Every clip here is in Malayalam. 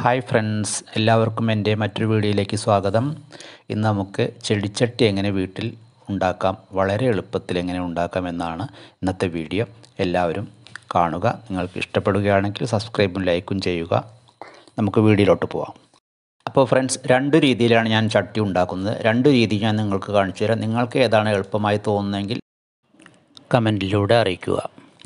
ഹായ് ഫ്രണ്ട്സ് എല്ലാവർക്കും എൻ്റെ മറ്റൊരു വീഡിയോയിലേക്ക് സ്വാഗതം ഇന്ന് നമുക്ക് ചെടിച്ചട്ടി എങ്ങനെ വീട്ടിൽ ഉണ്ടാക്കാം വളരെ എളുപ്പത്തിൽ എങ്ങനെ ഉണ്ടാക്കാം എന്നാണ് ഇന്നത്തെ വീഡിയോ എല്ലാവരും കാണുക നിങ്ങൾക്ക് ഇഷ്ടപ്പെടുകയാണെങ്കിൽ സബ്സ്ക്രൈബും ലൈക്കും ചെയ്യുക നമുക്ക് വീഡിയോയിലോട്ട് പോവാം അപ്പോൾ ഫ്രണ്ട്സ് രണ്ട് രീതിയിലാണ് ഞാൻ ചട്ടി ഉണ്ടാക്കുന്നത് രണ്ട് രീതി ഞാൻ നിങ്ങൾക്ക് കാണിച്ചു തരാം നിങ്ങൾക്ക് ഏതാണ് എളുപ്പമായി തോന്നുന്നതെങ്കിൽ കമൻറ്റിലൂടെ അറിയിക്കുക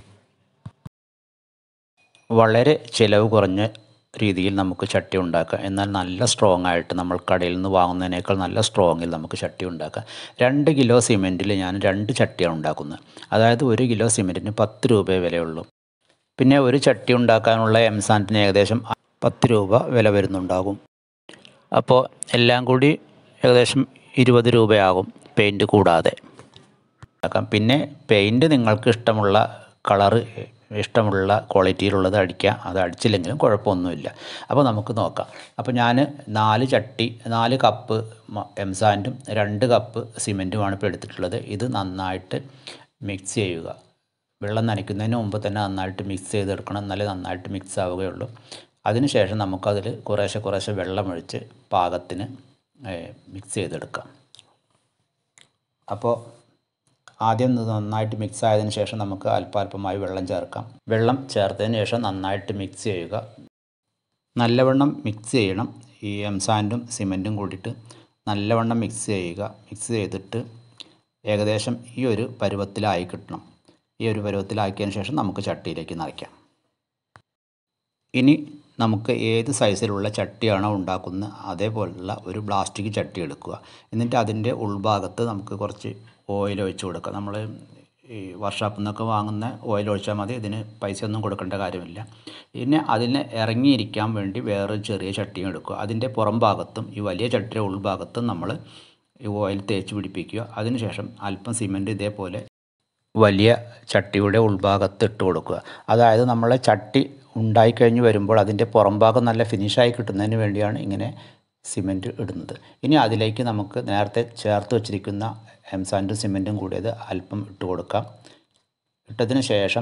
വളരെ ചിലവ് കുറഞ്ഞ രീതിയിൽ നമുക്ക് ചട്ടി ഉണ്ടാക്കാം എന്നാൽ നല്ല സ്ട്രോങ് ആയിട്ട് നമ്മൾ കടയിൽ നിന്ന് വാങ്ങുന്നതിനേക്കാൾ നല്ല സ്ട്രോങ്ങിൽ നമുക്ക് ചട്ടി ഉണ്ടാക്കാം രണ്ട് കിലോ സിമെൻറ്റിൽ ഞാൻ രണ്ട് ചട്ടിയാണ് ഉണ്ടാക്കുന്നത് അതായത് ഒരു കിലോ സിമെൻറ്റിന് പത്ത് രൂപയെ വിലയുള്ളൂ പിന്നെ ഒരു ചട്ടി ഉണ്ടാക്കാനുള്ള എംസാൻറ്റിന് ഏകദേശം പത്ത് രൂപ വില വരുന്നുണ്ടാകും അപ്പോൾ എല്ലാം കൂടി ഏകദേശം ഇരുപത് രൂപയാകും പെയിൻറ്റ് കൂടാതെ ആക്കാം പിന്നെ പെയിൻറ്റ് നിങ്ങൾക്ക് ഇഷ്ടമുള്ള കളറ് ഇഷ്ടമുള്ള ക്വാളിറ്റിയിലുള്ളത് അടിക്കാം അത് അടിച്ചില്ലെങ്കിലും കുഴപ്പമൊന്നുമില്ല അപ്പോൾ നമുക്ക് നോക്കാം അപ്പോൾ ഞാൻ നാല് ചട്ടി നാല് കപ്പ് എംസാൻറ്റും രണ്ട് കപ്പ് സിമെൻറ്റുമാണ് ഇപ്പോൾ എടുത്തിട്ടുള്ളത് ഇത് നന്നായിട്ട് മിക്സ് ചെയ്യുക വെള്ളം നനയ്ക്കുന്നതിന് മുമ്പ് തന്നെ നന്നായിട്ട് മിക്സ് ചെയ്തെടുക്കണം എന്നാലേ നന്നായിട്ട് മിക്സ് ആവുകയുള്ളൂ അതിനുശേഷം നമുക്കതിൽ കുറേശ്ശെ കുറേശ്ശെ വെള്ളമൊഴിച്ച് പാകത്തിന് മിക്സ് ചെയ്തെടുക്കാം അപ്പോൾ ആദ്യം നന്നായിട്ട് മിക്സ് ആയതിനു ശേഷം നമുക്ക് അല്പാൽപമായി വെള്ളം ചേർക്കാം വെള്ളം ചേർത്തതിന് ശേഷം നന്നായിട്ട് മിക്സ് ചെയ്യുക നല്ലവണ്ണം മിക്സ് ചെയ്യണം ഈ എംസാൻഡും സിമെൻറ്റും കൂടിയിട്ട് നല്ലവണ്ണം മിക്സ് ചെയ്യുക മിക്സ് ചെയ്തിട്ട് ഏകദേശം ഈ ഒരു പരുവത്തിലായി കിട്ടണം ഈ ഒരു പരുവത്തിലാക്കിയതിന് ശേഷം നമുക്ക് ചട്ടിയിലേക്ക് നിറയ്ക്കാം ഇനി നമുക്ക് ഏത് സൈസിലുള്ള ചട്ടിയാണോ ഉണ്ടാക്കുന്നത് അതേപോലുള്ള ഒരു പ്ലാസ്റ്റിക് ചട്ടി എടുക്കുക എന്നിട്ട് അതിൻ്റെ ഉൾഭാഗത്ത് നമുക്ക് കുറച്ച് ഓയിൽ ഒഴിച്ച് കൊടുക്കുക നമ്മൾ ഈ വർഷാപ്പിൽ നിന്നൊക്കെ വാങ്ങുന്ന ഓയിൽ ഒഴിച്ചാൽ മതി ഇതിന് പൈസ ഒന്നും കൊടുക്കേണ്ട കാര്യമില്ല പിന്നെ അതിന് ഇറങ്ങിയിരിക്കാൻ വേണ്ടി വേറൊരു ചെറിയ ചട്ടിയും എടുക്കുക അതിൻ്റെ പുറം ഭാഗത്തും ഈ വലിയ ചട്ടിയുടെ ഉൾഭാഗത്തും നമ്മൾ ഈ ഓയിൽ തേച്ച് പിടിപ്പിക്കുക അതിനുശേഷം അല്പം സിമെൻറ്റ് ഇതേപോലെ വലിയ ചട്ടിയുടെ ഉൾഭാഗത്ത് ഇട്ട് കൊടുക്കുക അതായത് നമ്മളെ ചട്ടി ഉണ്ടായിക്കഴിഞ്ഞ് വരുമ്പോൾ അതിൻ്റെ പുറം ഭാഗം നല്ല ഫിനിഷായി കിട്ടുന്നതിന് വേണ്ടിയാണ് ഇങ്ങനെ സിമെൻറ്റ് ഇടുന്നത് ഇനി അതിലേക്ക് നമുക്ക് നേരത്തെ ചേർത്ത് വച്ചിരിക്കുന്ന എംസാൻഡും സിമെൻറ്റും കൂടിയത് അല്പം ഇട്ട് കൊടുക്കാം ഇട്ടതിന് ശേഷം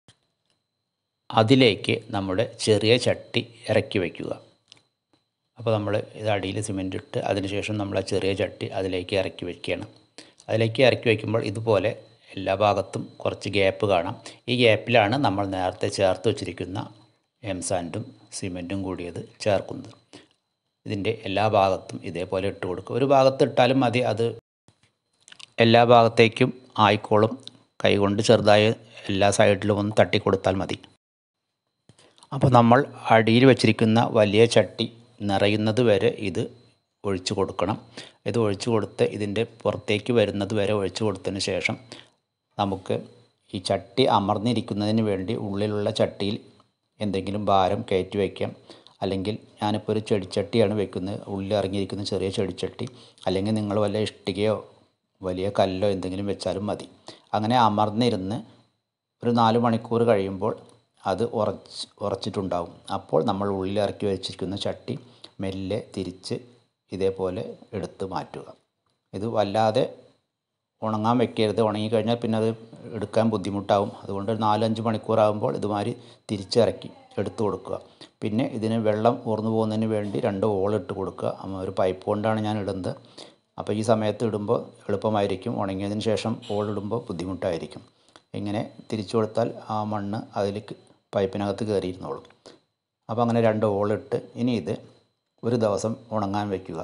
അതിലേക്ക് നമ്മുടെ ചെറിയ ചട്ടി ഇറക്കി വയ്ക്കുക അപ്പോൾ നമ്മൾ ഇത് അടിയിൽ സിമെൻറ്റ് ഇട്ട് അതിനുശേഷം നമ്മൾ ആ ചെറിയ ചട്ടി അതിലേക്ക് ഇറക്കി വയ്ക്കുകയാണ് അതിലേക്ക് ഇറക്കി വയ്ക്കുമ്പോൾ ഇതുപോലെ എല്ലാ ഭാഗത്തും കുറച്ച് ഗ്യാപ്പ് കാണാം ഈ ഗ്യാപ്പിലാണ് നമ്മൾ നേരത്തെ ചേർത്ത് വച്ചിരിക്കുന്ന എംസാൻഡും സിമെൻറ്റും കൂടിയത് ചേർക്കുന്നത് ഇതിൻ്റെ എല്ലാ ഭാഗത്തും ഇതേപോലെ ഇട്ട് കൊടുക്കുക ഒരു ഭാഗത്ത് ഇട്ടാലും മതി അത് എല്ലാ ഭാഗത്തേക്കും ആയിക്കോളും കൈകൊണ്ട് ചെറുതായി എല്ലാ സൈഡിലും ഒന്ന് തട്ടി കൊടുത്താൽ മതി അപ്പോൾ നമ്മൾ അടിയിൽ വച്ചിരിക്കുന്ന വലിയ ചട്ടി നിറയുന്നത് വരെ ഇത് ഒഴിച്ചു കൊടുക്കണം ഇത് ഒഴിച്ചു കൊടുത്ത് ഇതിൻ്റെ പുറത്തേക്ക് വരുന്നത് വരെ ഒഴിച്ചു കൊടുത്തതിന് ശേഷം നമുക്ക് ഈ ചട്ടി അമർന്നിരിക്കുന്നതിന് വേണ്ടി ഉള്ളിലുള്ള ചട്ടിയിൽ എന്തെങ്കിലും ഭാരം കയറ്റി വയ്ക്കാം അല്ലെങ്കിൽ ഞാനിപ്പോൾ ഒരു ചെടിച്ചട്ടിയാണ് വെക്കുന്നത് ഉള്ളിൽ ഇറങ്ങിയിരിക്കുന്ന ചെറിയ ചെടിച്ചട്ടി അല്ലെങ്കിൽ നിങ്ങൾ വല്ല ഇഷ്ടികയോ വലിയ കല്ലോ എന്തെങ്കിലും വെച്ചാലും മതി അങ്ങനെ അമർന്നിരുന്ന് ഒരു നാല് മണിക്കൂർ കഴിയുമ്പോൾ അത് ഉറച്ച് ഉറച്ചിട്ടുണ്ടാവും അപ്പോൾ നമ്മൾ ഉള്ളിൽ ഇറക്കി വെച്ചിരിക്കുന്ന ചട്ടി മെല്ലെ തിരിച്ച് ഇതേപോലെ എടുത്ത് മാറ്റുക ഇത് വല്ലാതെ ഉണങ്ങാൻ വെക്കരുത് ഉണങ്ങിക്കഴിഞ്ഞാൽ പിന്നെ അത് എടുക്കാൻ ബുദ്ധിമുട്ടാവും അതുകൊണ്ട് ഒരു നാലഞ്ച് മണിക്കൂറാകുമ്പോൾ ഇതുമാതിരി തിരിച്ചിറക്കി എടുത്തു കൊടുക്കുക പിന്നെ ഇതിന് വെള്ളം ഊർന്നു പോകുന്നതിന് വേണ്ടി രണ്ട് ഓളിട്ട് കൊടുക്കുക ഒരു പൈപ്പ് കൊണ്ടാണ് ഞാൻ ഇടുന്നത് അപ്പോൾ ഈ സമയത്ത് ഇടുമ്പോൾ എളുപ്പമായിരിക്കും ഉണങ്ങിയതിന് ശേഷം ഓളിടുമ്പോൾ ബുദ്ധിമുട്ടായിരിക്കും ഇങ്ങനെ തിരിച്ചു കൊടുത്താൽ ആ മണ്ണ് അതിലേക്ക് പൈപ്പിനകത്ത് കയറിയിരുന്നോളും അപ്പോൾ അങ്ങനെ രണ്ട് ഓളിട്ട് ഇനി ഇത് ഒരു ദിവസം ഉണങ്ങാൻ വയ്ക്കുക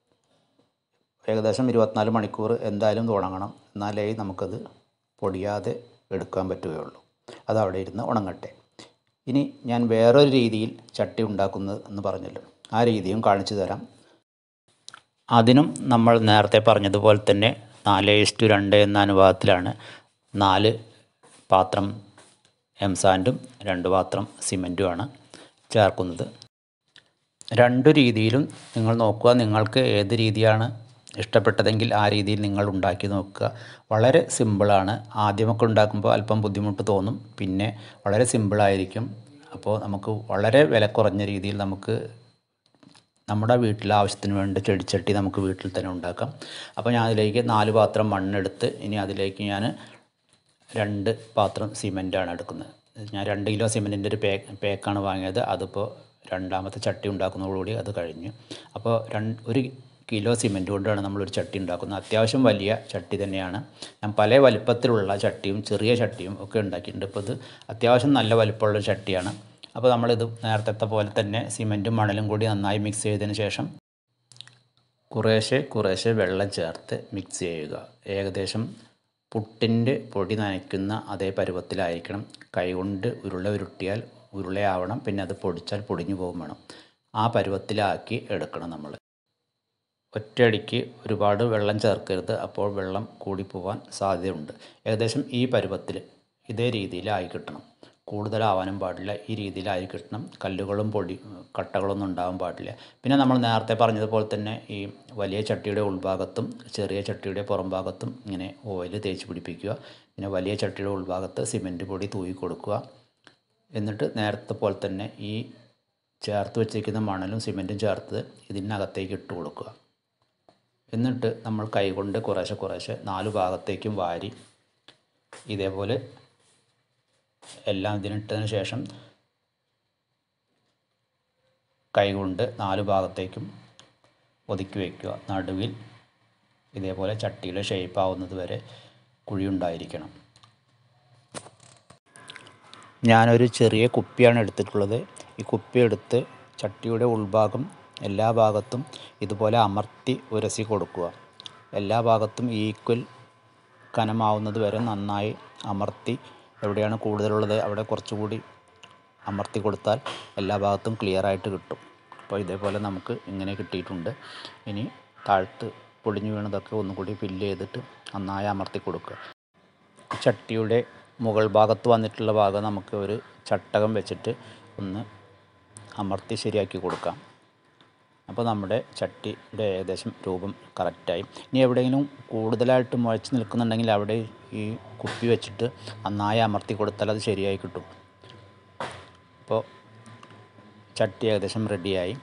ഏകദേശം ഇരുപത്തിനാല് മണിക്കൂർ എന്തായാലും ഉണങ്ങണം എന്നാലേ നമുക്കത് പൊടിയാതെ എടുക്കാൻ പറ്റുകയുള്ളൂ അത് അവിടെ ഇരുന്ന് ഉണങ്ങട്ടെ ഇനി ഞാൻ വേറൊരു രീതിയിൽ ചട്ടി ഉണ്ടാക്കുന്നത് എന്ന് പറഞ്ഞല്ലോ ആ രീതിയും കാണിച്ചു തരാം അതിനും നമ്മൾ നേരത്തെ പറഞ്ഞതുപോലെ തന്നെ നാല് ഇസ്റ്റു രണ്ട് എന്ന അനുപാതത്തിലാണ് നാല് പാത്രം എംസാൻഡും രണ്ട് പാത്രം സിമെൻറ്റുമാണ് ചേർക്കുന്നത് രണ്ട് രീതിയിലും നിങ്ങൾ നോക്കുക നിങ്ങൾക്ക് ഏത് രീതിയാണ് ഇഷ്ടപ്പെട്ടതെങ്കിൽ ആ രീതിയിൽ നിങ്ങൾ ഉണ്ടാക്കി നോക്കുക വളരെ സിമ്പിളാണ് ആദ്യമൊക്കെ ഉണ്ടാക്കുമ്പോൾ അല്പം ബുദ്ധിമുട്ട് തോന്നും പിന്നെ വളരെ സിമ്പിളായിരിക്കും അപ്പോൾ നമുക്ക് വളരെ വില കുറഞ്ഞ രീതിയിൽ നമുക്ക് നമ്മുടെ വീട്ടിലെ ആവശ്യത്തിന് വേണ്ട ചെടിച്ചട്ടി നമുക്ക് വീട്ടിൽ തന്നെ ഉണ്ടാക്കാം അപ്പോൾ ഞാൻ അതിലേക്ക് നാല് പാത്രം മണ്ണെടുത്ത് ഇനി അതിലേക്ക് ഞാൻ രണ്ട് പാത്രം സിമെൻറ്റാണ് എടുക്കുന്നത് ഞാൻ രണ്ട് കിലോ സിമെൻറ്റിൻ്റെ ഒരു പേ പേക്കാണ് വാങ്ങിയത് അതിപ്പോൾ രണ്ടാമത്തെ ചട്ടി ഉണ്ടാക്കുന്നതോടുകൂടി അത് കഴിഞ്ഞു അപ്പോൾ രണ്ട് ഒരു കിലോ സിമെൻറ്റ് കൊണ്ടാണ് നമ്മളൊരു ചട്ടി ഉണ്ടാക്കുന്നത് അത്യാവശ്യം വലിയ ചട്ടി തന്നെയാണ് ഞാൻ പല വലിപ്പത്തിലുള്ള ചട്ടിയും ചെറിയ ചട്ടിയും ഒക്കെ ഉണ്ടാക്കിയിട്ടുണ്ട് ഇപ്പോൾ ഇത് അത്യാവശ്യം നല്ല വലിപ്പമുള്ള ചട്ടിയാണ് അപ്പോൾ നമ്മളിത് നേരത്തെ പോലെ തന്നെ സിമെൻറ്റും മണലും കൂടി നന്നായി മിക്സ് ചെയ്തതിന് ശേഷം കുറേശ്ശെ കുറേശ്ശെ വെള്ളം ചേർത്ത് മിക്സ് ചെയ്യുക ഏകദേശം പുട്ടിൻ്റെ പൊടി നനയ്ക്കുന്ന അതേ പരുവത്തിലായിരിക്കണം കൈകൊണ്ട് ഉരുള ഉരുട്ടിയാൽ ഉരുളയാവണം പിന്നെ അത് പൊടിച്ചാൽ പൊടിഞ്ഞു പോകും വേണം ആ പരുവത്തിലാക്കി എടുക്കണം നമ്മൾ ഒറ്റയടിക്ക് ഒരുപാട് വെള്ളം ചേർക്കരുത് അപ്പോൾ വെള്ളം കൂടിപ്പോവാൻ സാധ്യതയുണ്ട് ഏകദേശം ഈ പരുവത്തിൽ ഇതേ രീതിയിലായി കിട്ടണം കൂടുതലാവാനും പാടില്ല ഈ രീതിയിലായി കിട്ടണം കല്ലുകളും പൊടി കട്ടകളൊന്നും ഉണ്ടാവാൻ പാടില്ല പിന്നെ നമ്മൾ നേരത്തെ പറഞ്ഞതുപോലെ തന്നെ ഈ വലിയ ചട്ടിയുടെ ഉൾഭാഗത്തും ചെറിയ ചട്ടിയുടെ പുറം ഭാഗത്തും ഇങ്ങനെ ഓയിൽ തേച്ച് പിടിപ്പിക്കുക പിന്നെ വലിയ ചട്ടിയുടെ ഉൾഭാഗത്ത് സിമെൻറ്റ് പൊടി തൂയി കൊടുക്കുക എന്നിട്ട് നേരത്തെ പോലെ തന്നെ ഈ ചേർത്ത് വെച്ചിരിക്കുന്ന മണലും സിമെൻറ്റും ചേർത്ത് ഇതിനകത്തേക്ക് ഇട്ട് കൊടുക്കുക എന്നിട്ട് നമ്മൾ കൈകൊണ്ട് കുറേശ്ശെ കുറേശ്ശെ നാല് ഭാഗത്തേക്കും വാരി ഇതേപോലെ എല്ലാം ഇതിനിട്ടതിന് ശേഷം കൈകൊണ്ട് നാല് ഭാഗത്തേക്കും ഒതുക്കി വയ്ക്കുക നടുവിൽ ഇതേപോലെ ചട്ടിയുടെ ഷേപ്പ് ആവുന്നത് വരെ കുഴി ഉണ്ടായിരിക്കണം ഞാനൊരു ചെറിയ കുപ്പിയാണ് എടുത്തിട്ടുള്ളത് ഈ കുപ്പി എടുത്ത് ചട്ടിയുടെ ഉൾഭാഗം എല്ലാ ഭാഗത്തും ഇതുപോലെ അമർത്തി ഉരസി കൊടുക്കുക എല്ലാ ഭാഗത്തും ഈക്വൽ കനമാവുന്നത് വരെ നന്നായി അമർത്തി എവിടെയാണ് കൂടുതലുള്ളത് അവിടെ കുറച്ചുകൂടി അമർത്തി കൊടുത്താൽ എല്ലാ ഭാഗത്തും ക്ലിയർ ആയിട്ട് കിട്ടും അപ്പോൾ ഇതേപോലെ നമുക്ക് ഇങ്ങനെ കിട്ടിയിട്ടുണ്ട് ഇനി താഴ്ത്ത് പൊടിഞ്ഞു വീണതൊക്കെ ഒന്നുകൂടി ഫില്ല് ചെയ്തിട്ട് നന്നായി അമർത്തി കൊടുക്കുക ചട്ടിയുടെ മുകൾ ഭാഗത്ത് വന്നിട്ടുള്ള ഭാഗം നമുക്ക് ഒരു ചട്ടകം വെച്ചിട്ട് ഒന്ന് അമർത്തി ശരിയാക്കി കൊടുക്കാം അപ്പോൾ നമ്മുടെ ചട്ടിയുടെ ഏകദേശം രൂപം കറക്റ്റായി ഇനി എവിടെയെങ്കിലും കൂടുതലായിട്ട് മുഴച്ച് നിൽക്കുന്നുണ്ടെങ്കിൽ അവിടെ ഈ കുപ്പി വെച്ചിട്ട് നന്നായി അമർത്തി കൊടുത്താൽ അത് ശരിയായി കിട്ടും അപ്പോൾ ചട്ടി ഏകദേശം റെഡിയായി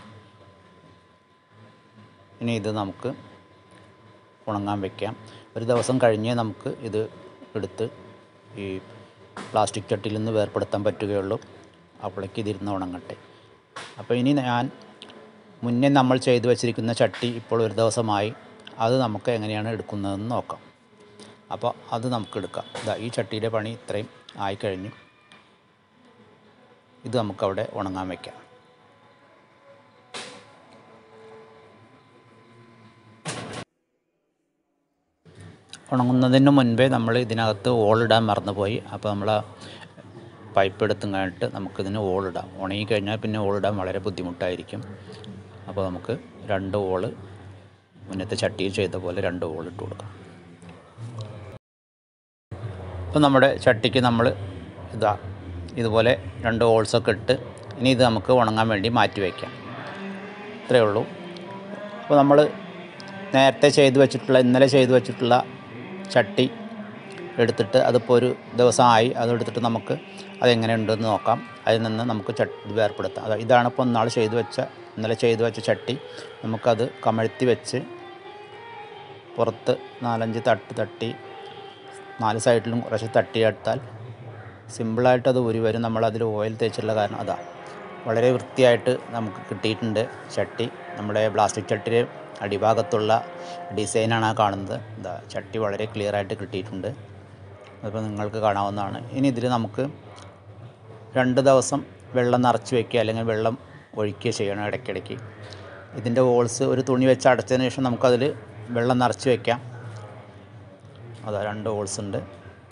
ഇനി ഇത് നമുക്ക് ഉണങ്ങാൻ വെക്കാം ഒരു ദിവസം കഴിഞ്ഞേ നമുക്ക് ഇത് എടുത്ത് ഈ പ്ലാസ്റ്റിക് ചട്ടിയിൽ നിന്ന് വേർപ്പെടുത്താൻ പറ്റുകയുള്ളൂ അപ്പോഴേക്ക് ഇതിരുന്ന് ഉണങ്ങട്ടെ അപ്പോൾ ഇനി ഞാൻ മുന്നേ നമ്മൾ ചെയ്തു വച്ചിരിക്കുന്ന ചട്ടി ഇപ്പോൾ ഒരു ദിവസമായി അത് നമുക്ക് എങ്ങനെയാണ് എടുക്കുന്നതെന്ന് നോക്കാം അപ്പോൾ അത് നമുക്ക് എടുക്കാം ഇതാ ഈ ചട്ടിയുടെ പണി ഇത്രയും ആയിക്കഴിഞ്ഞു ഇത് നമുക്കവിടെ ഉണങ്ങാൻ വയ്ക്കാം ഉണങ്ങുന്നതിന് മുൻപേ നമ്മൾ ഇതിനകത്ത് ഓളിടാൻ മറന്നുപോയി അപ്പോൾ നമ്മൾ പൈപ്പ് എടുത്തും കഴിഞ്ഞിട്ട് നമുക്കിതിന് ഓളിടാം ഉണങ്ങി കഴിഞ്ഞാൽ പിന്നെ ഓളിടാൻ വളരെ ബുദ്ധിമുട്ടായിരിക്കും അപ്പോൾ നമുക്ക് രണ്ട് ഓള് മുന്നത്തെ ചട്ടിയിൽ ചെയ്ത പോലെ രണ്ട് ഓൾ ഇട്ട് കൊടുക്കാം അപ്പോൾ നമ്മുടെ ചട്ടിക്ക് നമ്മൾ ഇതാ ഇതുപോലെ രണ്ട് ഹോൾസൊക്കെ ഇട്ട് ഇനി ഇത് നമുക്ക് ഉണങ്ങാൻ വേണ്ടി മാറ്റി വയ്ക്കാം ഇത്രയേ ഉള്ളൂ അപ്പോൾ നമ്മൾ നേരത്തെ ചെയ്തു വെച്ചിട്ടുള്ള ഇന്നലെ ചെയ്തു വെച്ചിട്ടുള്ള ചട്ടി എടുത്തിട്ട് അതിപ്പോൾ ഒരു ദിവസമായി അതെടുത്തിട്ട് നമുക്ക് അതെങ്ങനെയുണ്ടെന്ന് നോക്കാം അതിൽ നിന്ന് നമുക്ക് ചട്ടി വേർപ്പെടുത്താം അത് ഇതാണ് ഇപ്പോൾ നാൾ ചെയ്തു വെച്ച ഇന്നലെ ചെയ്തു വെച്ച ചട്ടി നമുക്കത് കമഴ്ത്തി വെച്ച് പുറത്ത് നാലഞ്ച് തട്ട് തട്ടി നാല് സൈഡിലും കുറച്ച് തട്ടിയെടുത്താൽ സിമ്പിളായിട്ട് അത് ഉരി വരും നമ്മളതിൽ ഓയിൽ തേച്ചിട്ടുള്ള കാരണം അതാ വളരെ വൃത്തിയായിട്ട് നമുക്ക് കിട്ടിയിട്ടുണ്ട് ചട്ടി നമ്മുടെ പ്ലാസ്റ്റിക് ചട്ടിയുടെ അടിഭാഗത്തുള്ള ഡിസൈനാണ് ആ കാണുന്നത് ഇതാ ചട്ടി വളരെ ക്ലിയർ ആയിട്ട് കിട്ടിയിട്ടുണ്ട് അതിപ്പോൾ നിങ്ങൾക്ക് കാണാവുന്നതാണ് ഇനി ഇതിൽ നമുക്ക് രണ്ട് ദിവസം വെള്ളം നിറച്ച് വെക്കുക അല്ലെങ്കിൽ വെള്ളം ഒഴിക്കുക ചെയ്യണം ഇടയ്ക്കിടയ്ക്ക് ഇതിൻ്റെ ഹോൾസ് ഒരു തുണി വെച്ച് അടച്ചതിന് ശേഷം നമുക്കതിൽ വെള്ളം നിറച്ച് വെക്കാം അതാ രണ്ട് ഹോൾസ് ഉണ്ട്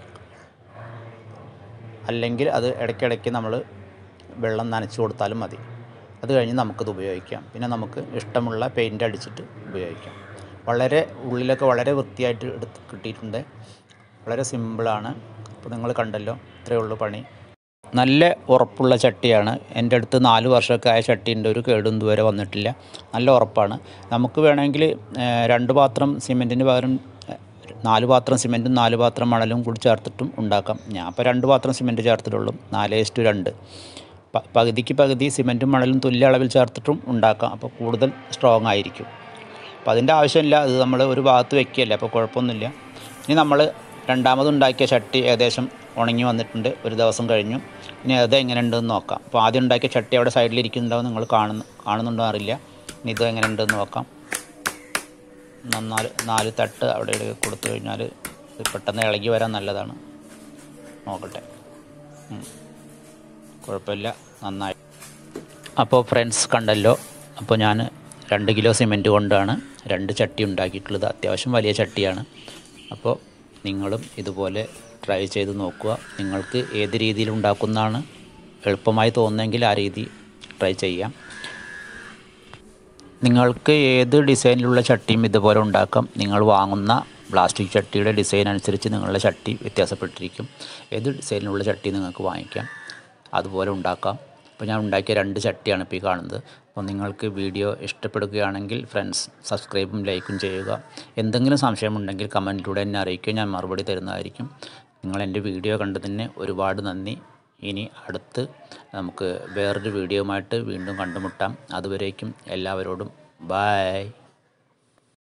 അല്ലെങ്കിൽ അത് ഇടയ്ക്കിടയ്ക്ക് നമ്മൾ വെള്ളം നനച്ച് കൊടുത്താലും മതി അത് കഴിഞ്ഞ് നമുക്കത് ഉപയോഗിക്കാം പിന്നെ നമുക്ക് ഇഷ്ടമുള്ള പെയിൻ്റ് അടിച്ചിട്ട് ഉപയോഗിക്കാം വളരെ ഉള്ളിലൊക്കെ വളരെ വൃത്തിയായിട്ട് എടുത്ത് കിട്ടിയിട്ടുണ്ട് വളരെ സിമ്പിളാണ് അപ്പോൾ നിങ്ങൾ കണ്ടല്ലോ ഇത്രയേ ഉള്ളൂ പണി നല്ല ഉറപ്പുള്ള ചട്ടിയാണ് എൻ്റെ അടുത്ത് നാല് വർഷമൊക്കെ ആയ ചട്ടിയുണ്ട് ഒരു കേടും ഇതുവരെ വന്നിട്ടില്ല നല്ല ഉറപ്പാണ് നമുക്ക് വേണമെങ്കിൽ ഏഹ്, രണ്ട് പാത്രം സിമെൻറ്റിന് പകരം ഏഹ്, നാല് പാത്രം സിമെൻറ്റും നാല് പാത്രം മണലും കൂടി ചേർത്തിട്ടും ഉണ്ടാക്കാം ഞാൻ ഇപ്പോൾ രണ്ട് പാത്രം സിമെൻറ്റ് ചേർത്തിട്ടുള്ളൂ നാല് ഇസ്റ്റു രണ്ട് പ- പകുതിക്ക് പകുതി സിമെൻറ്റും മണലും തുല്യ അളവിൽ ചേർത്തിട്ടും ഉണ്ടാക്കാം അപ്പോൾ കൂടുതൽ സ്ട്രോങ് ആയിരിക്കും അപ്പോൾ അതിൻ്റെ ആവശ്യമില്ല അത് നമ്മൾ ഒരു ഭാഗത്ത് വെക്കുകയല്ലേ അപ്പോൾ കുഴപ്പമൊന്നുമില്ല ഇനി നമ്മൾ രണ്ടാമതുണ്ടാക്കിയ ചട്ടി ഏകദേശം ഉണങ്ങി വന്നിട്ടുണ്ട് ഒരു ദിവസം കഴിഞ്ഞു ഇനി അത് എങ്ങനെ ഉണ്ടെന്ന് നോക്കാം അപ്പോൾ ആദ്യം ഉണ്ടാക്കിയ ചട്ടി അവിടെ സൈഡിൽ ഇരിക്കുന്നുണ്ടാവും നിങ്ങൾ കാണുന്നു കാണുന്നുണ്ടോ അറിയില്ല ഇനി ഇത് എങ്ങനെ ഉണ്ടെന്ന് നോക്കാം നന്നാല് നാല് തട്ട് അവിടെ ഇവിടെ കൊടുത്തു കഴിഞ്ഞാൽ ഇത് പെട്ടെന്ന് ഇളകി വരാൻ നല്ലതാണ് നോക്കട്ടെ ഉം. കുഴപ്പമില്ല നന്നായി അപ്പോൾ ഫ്രണ്ട്സ് കണ്ടല്ലോ അപ്പോൾ ഞാൻ രണ്ട് കിലോ സിമെൻറ്റ് കൊണ്ടാണ് രണ്ട് ചട്ടി ഉണ്ടാക്കിയിട്ടുള്ളത് അത്യാവശ്യം വലിയ ചട്ടിയാണ് അപ്പോൾ നിങ്ങളും ഇതുപോലെ ട്രൈ ചെയ്ത് നോക്കുക നിങ്ങൾക്ക് ഏത് രീതിയിൽ ഉണ്ടാക്കുന്നതാണ് എളുപ്പമായി തോന്നുന്നെങ്കിൽ ആ രീതി ട്രൈ ചെയ്യാം നിങ്ങൾക്ക് ഏത് ഡിസൈനിലുള്ള ചട്ടിയും ഇതുപോലെ ഉണ്ടാക്കാം നിങ്ങൾ വാങ്ങുന്ന പ്ലാസ്റ്റിക് ചട്ടിയുടെ ഡിസൈൻ അനുസരിച്ച് നിങ്ങളുടെ ചട്ടി വ്യത്യാസപ്പെട്ടിരിക്കും ഏത് ഡിസൈനിലുള്ള ചട്ടി നിങ്ങൾക്ക് വാങ്ങിക്കാം അതുപോലെ ഉണ്ടാക്കാം അപ്പോൾ ഞാൻ ഉണ്ടാക്കിയ രണ്ട് ചട്ടിയാണ് ഇപ്പോൾ ഈ കാണുന്നത് അപ്പോൾ നിങ്ങൾക്ക് വീഡിയോ ഇഷ്ടപ്പെടുകയാണെങ്കിൽ ഫ്രണ്ട്സ് സബ്സ്ക്രൈബും ലൈക്കും ചെയ്യുക എന്തെങ്കിലും സംശയമുണ്ടെങ്കിൽ കമൻറ്റിലൂടെ എന്നെ അറിയിക്കുക ഞാൻ മറുപടി തരുന്നതായിരിക്കും നിങ്ങൾ എൻ്റെ വീഡിയോ കണ്ടതിന് ഒരുപാട് നന്ദി ഇനി അടുത്ത് നമുക്ക് വേറൊരു വീഡിയോയുമായിട്ട് വീണ്ടും കണ്ടുമുട്ടാം അതുവരേക്കും എല്ലാവരോടും ബായ്